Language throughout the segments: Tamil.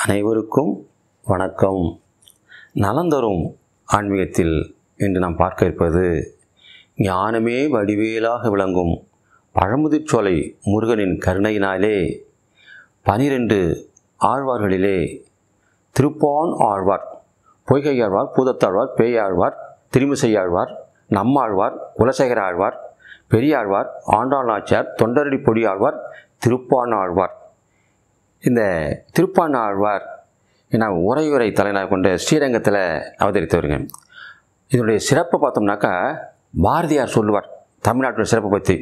அனைவருக்கும் வணக்கம் நலந்தரும் ஆன்மீகத்தில் இன்று நாம் பார்க்க இருப்பது ஞானமே வடிவேலாக விளங்கும் பழமுதிர்ச்சோலை முருகனின் கருணையினாலே பனிரெண்டு ஆழ்வார்களிலே திருப்பான் ஆழ்வார் பொய்கை ஆழ்வார் பூதத்தாழ்வார் பேயாழ்வார் திருமிசையாழ்வார் நம்மாழ்வார் குலசேகர ஆழ்வார் பெரியாழ்வார் ஆண்டாள் நாச்சியார் தொண்டரடி பொடி ஆழ்வார் திருப்பான் ஆழ்வார் இந்த திருப்பான் ஆழ்வார் என உரையுரை தலைநாக கொண்ட ஸ்ரீரங்கத்தில் அவதரித்தவருங்க இதனுடைய சிறப்பை பார்த்தோம்னாக்கா பாரதியார் சொல்லுவார் தமிழ்நாட்டோட சிறப்பை பற்றி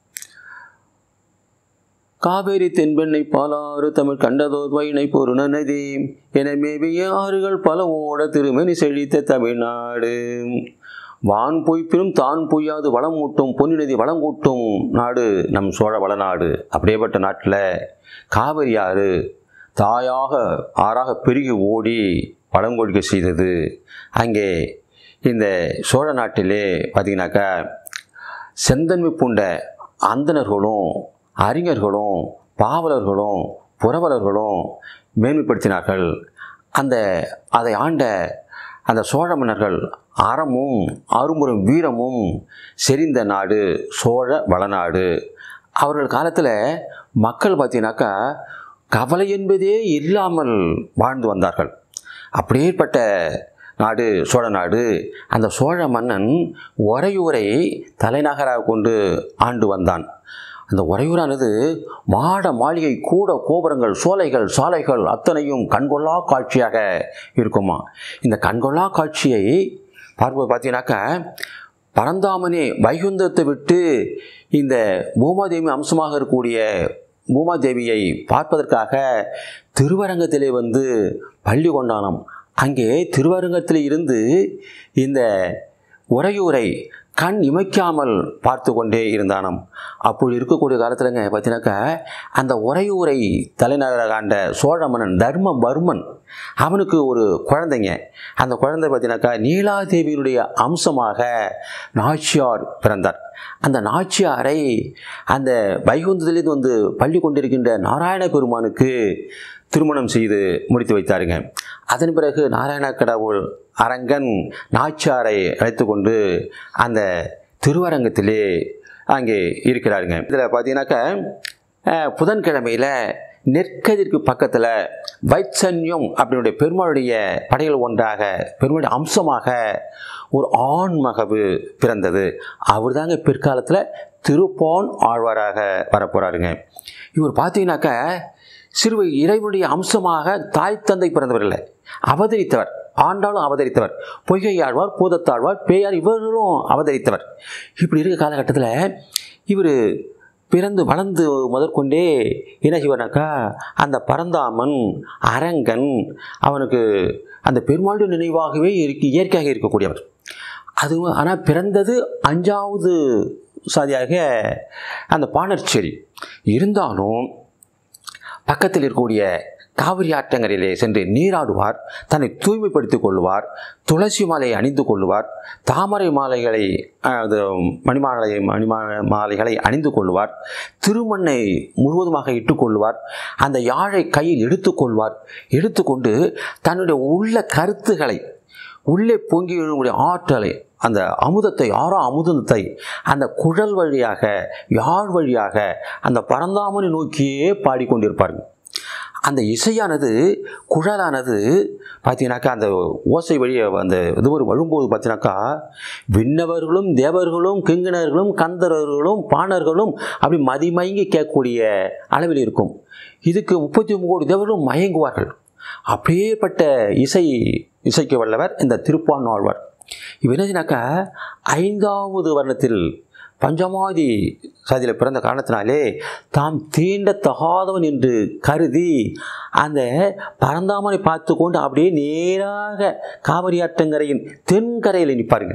காவேரி தென்பெண்ணை பாலாறு தமிழ் கண்டதோர் வைனை பொருண நதி என மேவிய ஆறுகள் பல ஓட திருமணி செழித்த தமிழ்நாடு வான் பொய்ப்பினும் தான் பொய்யாது வளம் ஊட்டும் பொன்னி நதி வளம் கூட்டும் நாடு நம் சோழ வளநாடு அப்படியேப்பட்ட நாட்டில் காவிரி ஆறு தாயாக ஆறாக பெருகி ஓடி வளங்கொழிக்க செய்தது அங்கே இந்த சோழ நாட்டிலே பார்த்திங்கனாக்கா செந்தன்மை பூண்ட அந்தணர்களும் அறிஞர்களும் பாவலர்களும் புரவலர்களும் மேன்மைப்படுத்தினார்கள் அந்த அதை ஆண்ட அந்த சோழ மன்னர்கள் அறமும் அருமுறும் வீரமும் செறிந்த நாடு சோழ வளநாடு அவர்கள் காலத்தில் மக்கள் பார்த்தீங்கன்னாக்கா கவலை என்பதே இல்லாமல் வாழ்ந்து வந்தார்கள் அப்படியேற்பட்ட நாடு சோழ நாடு அந்த சோழ மன்னன் உறையூரை தலைநகராக கொண்டு ஆண்டு வந்தான் அந்த உறையூரானது மாட மாளிகை கூட கோபுரங்கள் சோலைகள் சாலைகள் அத்தனையும் கண்கொள்ளா காட்சியாக இருக்குமா இந்த கண்கொள்ளா காட்சியை பார்ப்பது பார்த்தீங்கன்னாக்கா பரந்தாமனே வைகுந்தத்தை விட்டு இந்த பூமாதேவி அம்சமாக இருக்கக்கூடிய பூமாதேவியை பார்ப்பதற்காக திருவரங்கத்திலே வந்து பள்ளி கொண்டானாம் அங்கே திருவரங்கத்தில் இருந்து இந்த உறையூரை கண் இமைக்காமல் பார்த்து கொண்டே இருந்தானாம் அப்படி இருக்கக்கூடிய காலத்துலங்க பார்த்தீங்கன்னாக்கா அந்த உறையூரை தலைநகராக ஆண்ட சோழ மன்னன் தர்மவர்மன் அவனுக்கு ஒரு குழந்தைங்க அந்த குழந்தை பார்த்தீங்கன்னாக்கா நீலாதேவியினுடைய அம்சமாக நாச்சியார் பிறந்தார் அந்த நாச்சியாரை அந்த வைகுந்தத்திலிருந்து வந்து பள்ளி கொண்டிருக்கின்ற நாராயண பெருமானுக்கு திருமணம் செய்து முடித்து வைத்தாருங்க அதன் பிறகு நாராயண கடவுள் அரங்கன் நாச்சியாரை அழைத்து கொண்டு அந்த திருவரங்கத்திலே அங்கே இருக்கிறாருங்க இதில் பார்த்தீங்கன்னாக்கா புதன்கிழமையில் நெற்கதிற்கு பக்கத்தில் வைச்சன்யம் அப்படின்னுடைய பெருமாளுடைய படைகள் ஒன்றாக பெருமாளுடைய அம்சமாக ஒரு ஆண் மகவு பிறந்தது அவர் தாங்க பிற்காலத்தில் திருப்பான் ஆழ்வாராக வரப்போகிறாருங்க இவர் பார்த்தீங்கன்னாக்கா சிறுவை இறைவனுடைய அம்சமாக தாய் தந்தை பிறந்தவர்கள் அவதரித்தவர் ஆண்டாலும் அவதரித்தவர் பொய்கை ஆழ்வார் பூதத்தாழ்வார் பேயார் இவர்களும் அவதரித்தவர் இப்படி இருக்க காலகட்டத்தில் இவர் பிறந்து வளர்ந்து முதற்கொண்டே என்ன செய்வார்னாக்கா அந்த பரந்தாமன் அரங்கன் அவனுக்கு அந்த பெருமாளுடைய நினைவாகவே இருக்கு இயற்கையாக இருக்கக்கூடியவர் அது ஆனால் பிறந்தது அஞ்சாவது சாதியாக அந்த பாணர்ச்சேரி இருந்தாலும் பக்கத்தில் இருக்கக்கூடிய காவிரி ஆற்றங்கரையிலே சென்று நீராடுவார் தன்னை தூய்மைப்படுத்திக் கொள்வார் துளசி மாலையை அணிந்து கொள்வார் தாமரை மாலைகளை அது மணிமாலை மணிமா மாலைகளை அணிந்து கொள்வார் திருமண்ணை முழுவதுமாக இட்டுக்கொள்வார் அந்த யாழை கையில் எடுத்துக்கொள்வார் எடுத்துக்கொண்டு தன்னுடைய உள்ள கருத்துக்களை உள்ளே பொங்கி எழுக்கூடிய ஆற்றலை அந்த அமுதத்தை ஆறா அமுதத்தை அந்த குழல் வழியாக யாழ் வழியாக அந்த பரந்தாமனை நோக்கியே பாடிக்கொண்டிருப்பார்கள் அந்த இசையானது குழலானது பார்த்தீங்கன்னாக்கா அந்த ஓசை வழியை அந்த இது ஒரு வரும்போது பார்த்தீங்கன்னாக்கா விண்ணவர்களும் தேவர்களும் கிங்கிணர்களும் கந்தரர்களும் பாணர்களும் அப்படி மதிமயங்கி கேட்கக்கூடிய அளவில் இருக்கும் இதுக்கு முப்பத்தி ஒன்பது கோடி தேவர்களும் மயங்குவார்கள் அப்படியேப்பட்ட இசை இசைக்கு வல்லவர் இந்த திருப்பான் ஆழ்வார் இவர் என்னச்சுனாக்கா ஐந்தாவது வருடத்தில் பஞ்சமாதி சாதியில் பிறந்த காரணத்தினாலே தாம் தீண்டத்தகாதவன் என்று கருதி அந்த பரந்தாமனை பார்த்து கொண்டு அப்படியே நேராக காவிரி ஆற்றங்கரையின் தென்கரையில் நிற்பாருங்க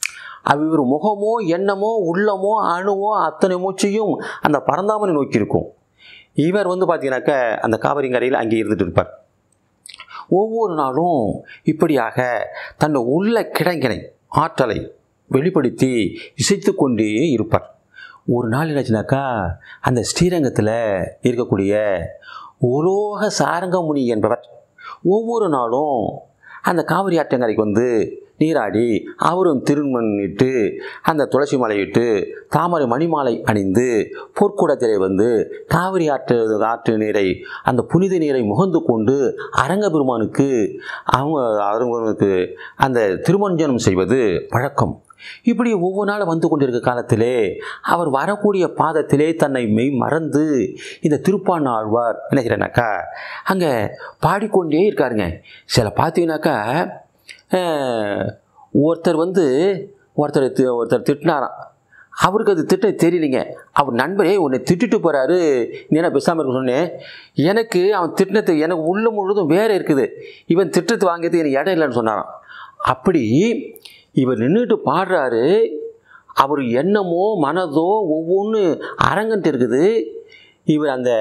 அது இவர் முகமோ எண்ணமோ உள்ளமோ அணுவோ அத்தனை மூச்சையும் அந்த பரந்தாமனை நோக்கி இருக்கும் இவர் வந்து பார்த்தீங்கன்னாக்கா அந்த காவிரிங்கரையில் அங்கே இருந்துட்டு இருப்பார் ஒவ்வொரு நாளும் இப்படியாக தன் உள்ள கிடங்கினை ஆற்றலை வெளிப்படுத்தி இசைத்து கொண்டே இருப்பார் ஒரு நாள் என்னாச்சுனாக்கா அந்த ஸ்ரீரங்கத்தில் இருக்கக்கூடிய உலோக சாரங்கமுனி என்பவர் ஒவ்வொரு நாளும் அந்த காவிரி ஆற்றங்கரைக்கு வந்து நீராடி அவரும் திருமணிட்டு அந்த துளசி மாலையிட்டு தாமரை மணிமாலை அணிந்து பொற்குடத்திலே வந்து காவிரி ஆற்று ஆற்று நீரை அந்த புனித நீரை முகந்து கொண்டு அரங்க பெருமானுக்கு அவங்க அவங்களுக்கு அந்த திருமஞ்சனம் செய்வது பழக்கம் இப்படி ஒவ்வொரு நாளும் வந்து கொண்டிருக்க காலத்திலே அவர் வரக்கூடிய பாதத்திலே தன்னை மெய் மறந்து இந்த திருப்பான் ஆழ்வார் என்ன செய்யறனாக்கா அங்கே பாடிக்கொண்டே இருக்காருங்க சில பார்த்தீங்கன்னாக்கா அஹ், ஒருத்தர் வந்து ஒருத்தர் தி- ஒருத்தர் திட்டினாராம் அவருக்கு அது திட்ட தெரியலைங்க அவர் நண்பரே உன்னை திட்டிட்டு போகிறாரு நீ என்ன பேசாமல் இருக்க சொன்னேன் எனக்கு அவன் திட்டினது எனக்கு உள்ள முழுதும் வேற இருக்குது இவன் திட்டத்து வாங்கியது எனக்கு இடம் இல்லைன்னு சொன்னாராம் அப்படி இவர் நின்றுட்டு பாடுறாரு அவர் எண்ணமோ மனதோ ஒவ்வொன்று அரங்கன்ட்டு இருக்குது இவர் அந்த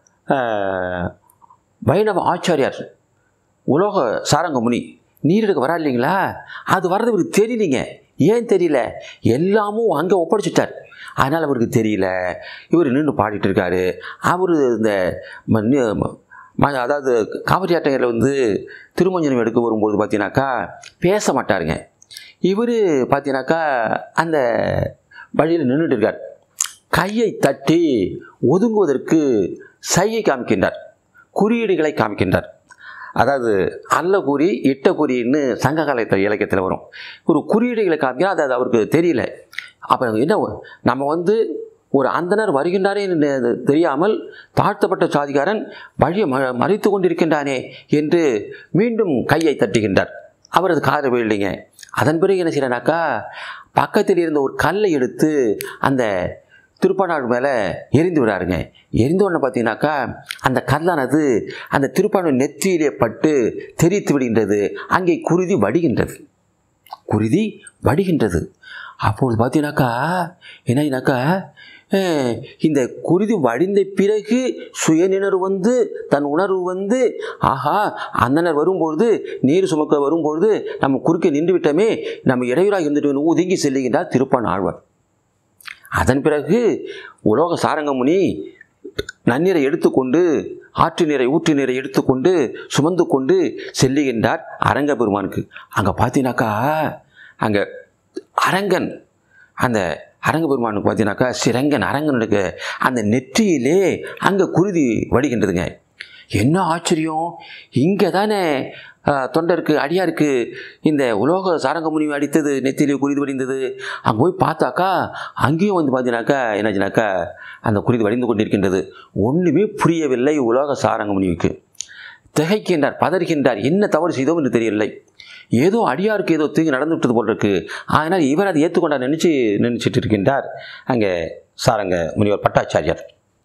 ஆஹ், வைணவ ஆச்சாரியார் உலோக சாரங்க முனி நீரெடுக்க வரா இல்லைங்களா அது வர்றது இவருக்கு தெரியலிங்க ஏன் தெரியல எல்லாமும் அங்கே ஒப்படைச்சிட்டார் அதனால் அவருக்கு தெரியல இவர் நின்று பாடிட்டு இருக்காரு அவர் இந்த ம- நி- ம- அதாவது காவிரி ஆட்டங்களில் வந்து திருமஞ்சனம் எடுக்க வரும்போது பார்த்தீங்கன்னாக்கா பேச மாட்டாருங்க இவர் பார்த்தீங்கன்னாக்கா அந்த வழியில் நின்றுட்டு இருக்கார் கையை தட்டி ஒதுங்குவதற்கு சையை காமிக்கின்றார் குறியீடுகளை காமிக்கின்றார் அதாவது அல்ல குறி இட்ட குறின்னு சங்க காலத்து இலக்கியத்தில் வரும் ஒரு குறியீடுகளை காமிக்கிறா அது அது அவருக்கு தெரியல அப்போ என்ன நம்ம வந்து ஒரு அந்தனர் வருகின்றாரே என்று தெரியாமல் தாழ்த்தப்பட்ட சாதிகாரன் வழியை ம மறைத்து கொண்டிருக்கின்றானே என்று மீண்டும் கையை தட்டுகின்றார் அவர் அது காது விழலைங்க அதன் பிறகு என்ன செய்யறானாக்கா பக்கத்தில் இருந்த ஒரு கல்லை எடுத்து அந்த திருப்பானாடு மேலே எரிந்து விடாருங்க எரிந்த உடனே பார்த்தீங்கன்னாக்கா அந்த கல்லானது அந்த திருப்பானு நெற்றியிலே பட்டு தெரித்து விடுகின்றது அங்கே குருதி வடிகின்றது குருதி வடிகின்றது அப்பொழுது பார்த்தீங்கன்னாக்கா என்னன்னாக்கா அஹ், இந்த குருதி வடிந்த பிறகு சுயநினைவு வந்து தன் உணர்வு வந்து ஆஹா அந்தனர் வரும்பொழுது நீர் சுமக்க வரும்பொழுது நம்ம குறுக்கே நின்று விட்டோமே நம்ம இடையூறாக இருந்துட்டு ஒதுங்கி செல்லுகின்றார் திருப்பான் ஆழ்வார் அதன் பிறகு உலோக சாரங்கமுனி நன்னீரை எடுத்துக்கொண்டு ஆற்று நீரை ஊற்று நீரை எடுத்துக்கொண்டு சுமந்து கொண்டு செல்லுகின்றார் அரங்க பெருமானுக்கு அங்கே பார்த்தீங்கன்னாக்கா அங்கே அரங்கன் அந்த அரங்க பெருமானுக்கு பார்த்தீங்கன்னாக்கா சிரங்கன் அரங்கனுக்கு அந்த நெற்றியிலே அங்கே குருதி வடிகின்றதுங்க என்ன ஆச்சரியம் இங்கே தானே ஆஹ், தொண்டருக்கு அடியாருக்கு இந்த உலோக சாரங்கமுனி அடித்தது நெத்தியிலே குருதி வடிந்தது அங்கே போய் பார்த்தாக்கா அங்கேயும் வந்து பார்த்தீங்கன்னாக்கா என்னாச்சுனாக்கா அந்த குருதி வடிந்து கொண்டிருக்கின்றது ஒன்றுமே புரியவில்லை உலோக சாரங்கமுனிவுக்கு திகைக்கின்றார் பதறுகின்றார் என்ன தவறு செய்தோம் என்று தெரியவில்லை ஏதோ அடியாருக்கு ஏதோ தீங்கு நடந்து விட்டது போல் இருக்கு ஆனால் இவர் அதை ஏற்றுக்கொண்டார் நினச்சி நினச்சிட்டு இருக்கின்றார் அங்கே சாரங்க முனிவர் பட்டாச்சாரியார்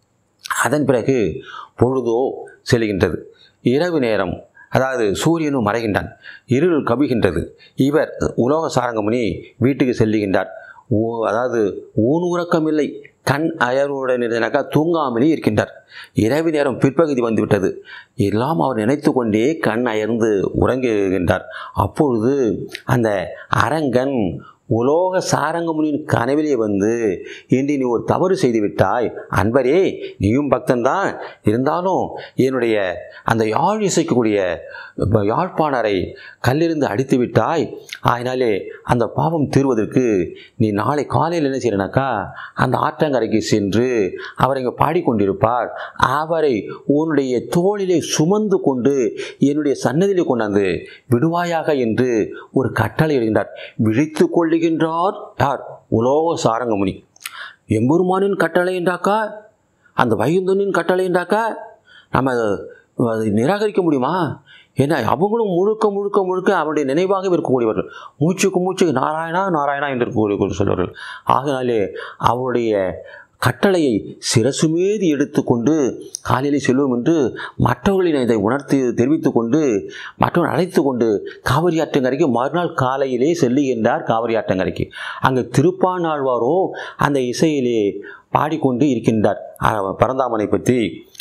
அதன் பிறகு பொழுதோ செல்கின்றது இரவு நேரம் அதாவது சூரியனும் மறைகின்றான் இருள் கவிகின்றது இவர் உலோக சாரங்கமுனி வீட்டுக்கு செல்லுகின்றார் ஓ அதாவது ஊன் உறக்கம் இல்லை கண் அயர்வுடன் இருந்தனாக்கா தூங்காமலே இருக்கின்றார் இரவு நேரம் பிற்பகுதி வந்துவிட்டது எல்லாம் அவர் நினைத்து கொண்டே கண் அயர்ந்து உறங்குகின்றார் அப்பொழுது அந்த அரங்கன் உலோக சாரங்கமுனியின் கனவிலே வந்து இன்று நீ ஒரு தவறு செய்து விட்டாய் அன்பரே நீயும் பக்தன்தான் இருந்தாலும் என்னுடைய அந்த யாழ் இசைக்கக்கூடிய ப- யாழ்ப்பாணரை கல்லிருந்து அடித்து விட்டாய் அதனாலே அந்த பாவம் தீர்வதற்கு நீ நாளை காலையில் என்ன செய்யணுனாக்கா அந்த ஆற்றங்கரைக்கு சென்று அவர் இங்கே பாடிக்கொண்டிருப்பார் அவரை உன்னுடைய தோளிலே சுமந்து கொண்டு என்னுடைய சன்னதியிலே கொண்டாந்து விடுவாயாக என்று ஒரு கட்டளை இடுகின்றார் விழித்து கொள்ளுகின்றார் யார் உலோக சாரங்கமுனி எம்பெருமானின் கட்டளை என்றாக்கா அந்த வைகுந்தனின் கட்டளை என்றாக்கா நம்ம அதை நிராகரிக்க முடியுமா ஏன்னா அவங்களும் முழுக்க முழுக்க முழுக்க அவருடைய நினைவாகவே இருக்கக்கூடியவர்கள் மூச்சுக்கு மூச்சுக்கு நாராயணா நாராயணா என்று இருக்கக்கூடிய சொல்வார்கள் ஆகினாலே அவருடைய கட்டளையை சிரசு மீது எடுத்துக்கொண்டு காலையிலே செல்வோம் என்று மற்றவர்களின் இதை உணர்த்தி தெரிவித்துக் கொண்டு மற்றவர்கள் அழைத்து கொண்டு காவிரி ஆற்றங்கரைக்கு மறுநாள் காலையிலே செல்லுகின்றார் காவிரி ஆற்றங்கரைக்கு அங்கு திருப்பானாழ்வாரோ அந்த இசையிலே பாடிக்கொண்டு இருக்கின்றார் அஹ் பரந்தாமனை பற்றி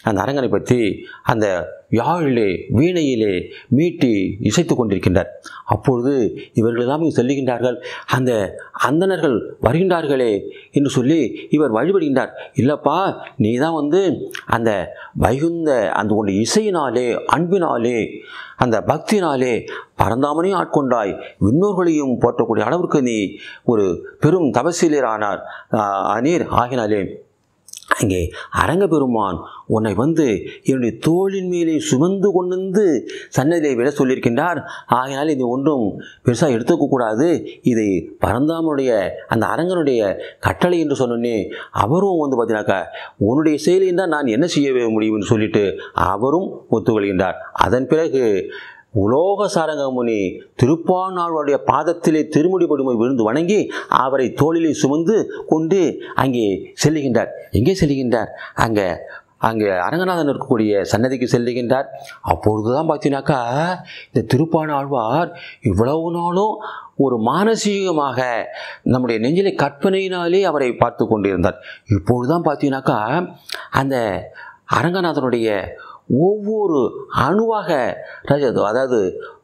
அந்த அரங்கனை பற்றி அந்த யாழிலே வீணையிலே மீட்டி இசைத்து கொண்டிருக்கின்றார் அப்பொழுது இவர்கள் எல்லாம் இங்கு செல்லுகின்றார்கள் அந்த அந்தணர்கள் வருகின்றார்களே என்று சொல்லி இவர் வழிபடுகின்றார் இல்லப்பா நீ தான் வந்து அந்த வைகுந்த அந்த உன்னுடைய இசையினாலே அன்பினாலே அந்த பக்தினாலே பரந்தாமனையும் ஆட்கொண்டாய் விண்ணோர்களையும் போற்றக்கூடிய அளவிற்கு நீ ஒரு பெரும் தபசீலரானார் அநீர் ஆகினாலே அங்கே அரங்க பெருமான் உன்னை வந்து என்னுடைய தோளின் மேலே சுமந்து கொண்டு வந்து சன்னதியை விட சொல்லியிருக்கின்றார் ஆகையால் இது ஒன்றும் பெருசாக எடுத்துக்கக்கூடாது இதை பரந்தாமனுடைய அந்த அரங்கனுடைய கட்டளை என்று சொன்னோன்னே அவரும் வந்து பார்த்தீங்கன்னாக்கா உன்னுடைய செயலில் தான் நான் என்ன செய்ய முடியும்னு சொல்லிட்டு அவரும் ஒத்துக்கொள்கின்றார் அதன் பிறகு உலோக சாரங்க முனி திருப்பானாழ்வாருடைய பாதத்திலே திருமுடி படுமை விழுந்து வணங்கி அவரை தோளிலே சுமந்து கொண்டு அங்கே செல்லுகின்றார் எங்கே செல்லுகின்றார் அங்கே அங்கே அரங்கநாதன் இருக்கக்கூடிய சன்னதிக்கு செல்லுகின்றார் அப்பொழுது தான் பார்த்தீங்கன்னாக்கா இந்த திருப்பானாழ்வார் இவ்வளவு நாளும் ஒரு மானசீகமாக நம்முடைய நெஞ்சிலை கற்பனையினாலே அவரை பார்த்து கொண்டிருந்தார் இப்பொழுது தான் பார்த்தீங்கன்னாக்கா அந்த அரங்கநாதனுடைய ஒவ்வொரு அணுவாக ரஜ- அதாவது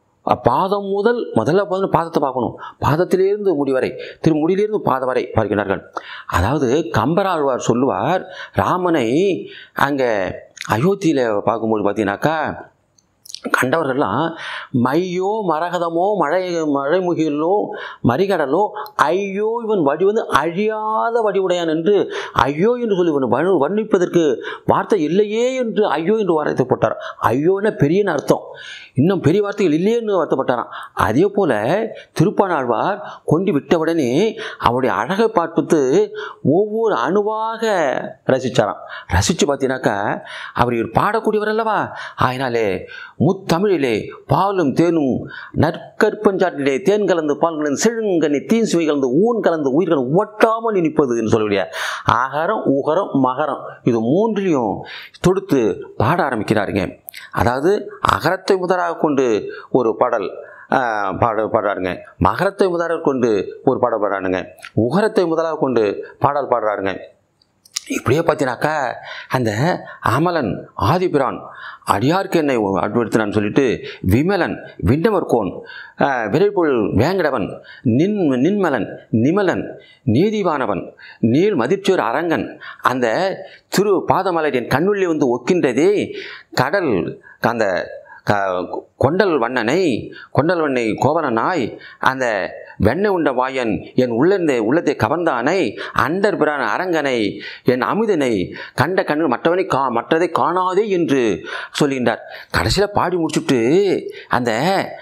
பாதம் முதல் முதல்ல வந்து பாதத்தை பார்க்கணும் பாதத்திலிருந்து முடி வரை திரு முடியிலிருந்து பாதம் வரை பார்க்கிறார்கள் அதாவது கம்பராழ்வார் சொல்லுவார் ராமனை அங்கே அயோத்தியில் பார்க்கும்போது பார்த்தீங்கன்னாக்கா கண்டவர்கள்லாம் மையோ மரகதமோ மழை மழைமுகிலோ மறிகடலோ ஐயோ இவன் வடி வந்து அழியாத வடிவுடையான் என்று ஐயோ என்று சொல்லி இவன் வர்ண- வர்ணிப்பதற்கு வார்த்தை இல்லையே என்று ஐயோ என்று வார்த்தை போட்டார் ஐயோன்னா பெரியன்னு அர்த்தம் இன்னும் பெரிய வார்த்தைகள் இல்லையேன்னு வருத்தப்பட்டாராம் அதே போல திருப்பானாழ்வார் கொண்டு விட்டவுடனே அவருடைய அழகை பார்த்து ஒவ்வொரு அணுவாக ரசிச்சாராம் ரசித்து பார்த்தீங்கன்னாக்கா அவர் இவர் பாடக்கூடியவர் அல்லவா ஆயினாலே முத்தமிழிலே பாலும் தேனும் நற்கற்பஞ்சாட்டிலே தேன் கலந்து பால் கலந்து செழுங்கனி தீன் சுவை கலந்து ஊன் கலந்து உயிர்கள் ஒட்டாமல் இனிப்பது என்று சொல்லக்கூடிய ஆகாரம் உகரம் மகரம் இது மூன்றிலையும் தொடுத்து பாட ஆரம்பிக்கிறாருங்க அதாவது அகரத்தை முதலாக கொண்டு ஒரு பாடல் ஆஹ், பாட பாடுறாருங்க மகரத்தை முதலாக கொண்டு ஒரு பாடல் பாடுறாருங்க உகரத்தை முதலாக கொண்டு பாடல் பாடுறாருங்க இப்படியே பார்த்தீங்கன்னாக்கா அந்த அமலன் ஆதிபிரான் அடியார்க்கு என்னை அடுப்படுத்தினான்னு சொல்லிட்டு விமலன் விண்ணவர்கோன் ஆஹ், விரைபொருள் வேங்கடவன் நின் நின்மலன் நிமலன் நீதிவானவன் நீள் மதிர்ச்சோர் அரங்கன் அந்த திரு பாதமலர் என் கண்ணுள்ளே வந்து ஒக்கின்றதே கடல் அந்த க- கொண்டல் வண்ணனை கொண்டல் வண்ணை கோவலனாய் அந்த வெண்ணெய் உண்ட வாயன் என் உள்ளத்தை உள்ளத்தை கவர்ந்தானை அண்டர் பிரான் அரங்கனை என் அமுதனை கண்ட கண்ணு மற்றவனை கா மற்றதை காணாதே என்று சொல்கின்றார் கடைசியில் பாடி முடிச்சுட்டு அந்த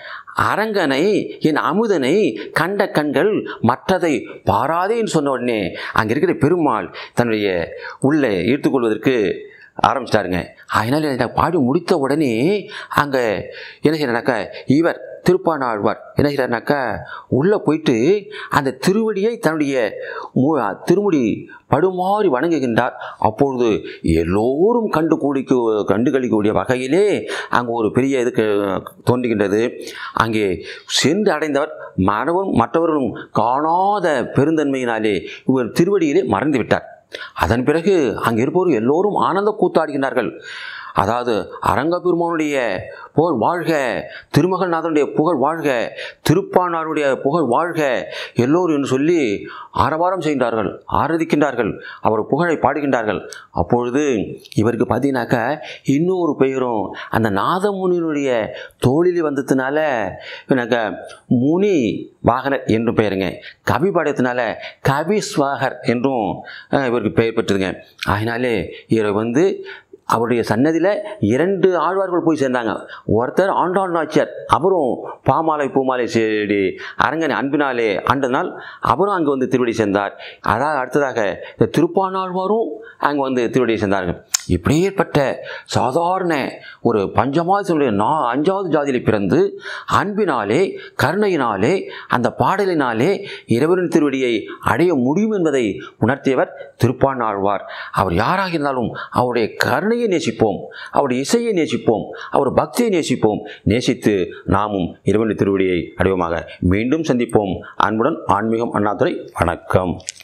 அரங்கனை என் அமுதனை கண்ட கண்கள் மற்றதை பாராதே என்று சொன்ன உடனே அங்கே இருக்கிற பெருமாள் தன்னுடைய உள்ளே ஈர்த்துக்கொள்வதற்கு ஆரம்பிச்சிட்டாருங்க அதனால் இதை பாடி முடித்த உடனே அங்கே என்ன செய்யறானாக்கா இவர் திருப்பானாழ்வார் என்ன செய்யறாருனாக்கா உள்ளே போயிட்டு அந்த திருவடியை தன்னுடைய மு- திருமுடி படுமாறி வணங்குகின்றார் அப்பொழுது எல்லோரும் கண்டு கூடிக்கு கண்டு கழிக்கக்கூடிய வகையிலே அங்கே ஒரு பெரிய இதுக்கு தோன்றுகின்றது அங்கே சென்று அடைந்தவர் மறவும் மற்றவர்களும் காணாத பெருந்தன்மையினாலே இவர் திருவடியிலே மறைந்து விட்டார் அதன் பிறகு அங்கே இருப்போர் எல்லோரும் ஆனந்த கூத்தாடுகின்றார்கள் அதாவது அரங்க பெருமானுடைய புகழ் வாழ்க திருமகள்நாதனுடைய புகழ் வாழ்க திருப்பானாருடைய புகழ் வாழ்க எல்லோரும் என்று சொல்லி ஆரவாரம் செய்கின்றார்கள் ஆராதிக்கின்றார்கள் அவர் புகழை பாடுகின்றார்கள் அப்பொழுது இவருக்கு பார்த்தீங்கன்னாக்கா இன்னொரு பெயரும் அந்த நாதமுனியினுடைய தோளில் வந்ததுனால எனக்கு முனி வாகனர் என்றும் பெயருங்க கவி பாடியதுனால கவிஸ்வாகர் என்றும் அஹ், இவருக்கு பெயர் பெற்றதுங்க அதனாலே இவர் வந்து அவருடைய சன்னதியில் இரண்டு ஆழ்வார்கள் போய் சேர்ந்தாங்க ஒருத்தர் ஆண்டாள் நாச்சியார் அவரும் பாமாலை பூமாலை செடி அரங்கனை அன்பினாலே ஆண்டதனால் அவரும் அங்கே வந்து திருவடி சேர்ந்தார் அதாவது அடுத்ததாக இந்த திருப்பானாழ்வாரும் அங்கே வந்து திருவடி சேர்ந்தார்கள் இப்படியேற்பட்ட சாதாரண ஒரு பஞ்சமாசனுடைய நா அஞ்சாவது ஜாதியில் பிறந்து அன்பினாலே கருணையினாலே அந்த பாடலினாலே இறைவனின் திருவடியை அடைய முடியும் என்பதை உணர்த்தியவர் திருப்பானாழ்வார் அவர் யாராக இருந்தாலும் அவருடைய கருணையை நேசிப்போம் அவருடைய இசையை நேசிப்போம் அவர் பக்தியை நேசிப்போம் நேசித்து நாமும் இறைவனின் திருவடியை அடைவோமாக மீண்டும் சந்திப்போம் அன்புடன் ஆன்மீகம் அண்ணாதுரை வணக்கம்